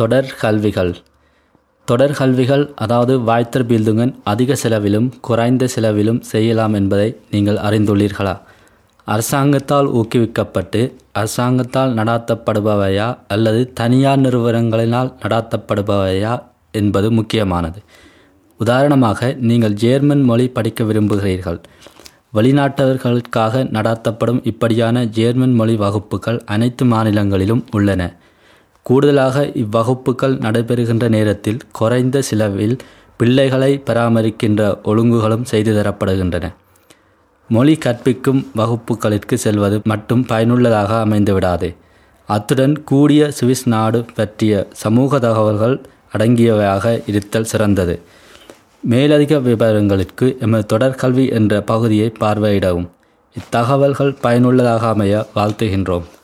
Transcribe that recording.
தொடர் கல்விகள் தொடர் கல்விகள் அதாவது வாய்த்தர் பீல்துங்கன் அதிக செலவிலும் குறைந்த செலவிலும் செய்யலாம் என்பதை நீங்கள் அறிந்துள்ளீர்களா அரசாங்கத்தால் ஊக்குவிக்கப்பட்டு அரசாங்கத்தால் நடாத்தப்படுபவையா அல்லது தனியார் நிறுவனங்களினால் நடாத்தப்படுபவையா என்பது முக்கியமானது உதாரணமாக நீங்கள் ஜேர்மன் மொழி படிக்க விரும்புகிறீர்கள் வெளிநாட்டவர்களுக்காக நடாத்தப்படும் இப்படியான ஜேர்மன் மொழி வகுப்புகள் அனைத்து மாநிலங்களிலும் உள்ளன கூடுதலாக இவ்வகுப்புகள் நடைபெறுகின்ற நேரத்தில் குறைந்த செலவில் பிள்ளைகளை பராமரிக்கின்ற ஒழுங்குகளும் செய்து தரப்படுகின்றன மொழி கற்பிக்கும் வகுப்புகளிற்கு செல்வது மட்டும் பயனுள்ளதாக அமைந்துவிடாது அத்துடன் கூடிய சுவிஸ் நாடு பற்றிய சமூக தகவல்கள் அடங்கியவையாக இருத்தல் சிறந்தது மேலதிக விவரங்களுக்கு எமது தொடர்கல்வி என்ற பகுதியை பார்வையிடவும் இத்தகவல்கள் பயனுள்ளதாக அமைய வாழ்த்துகின்றோம்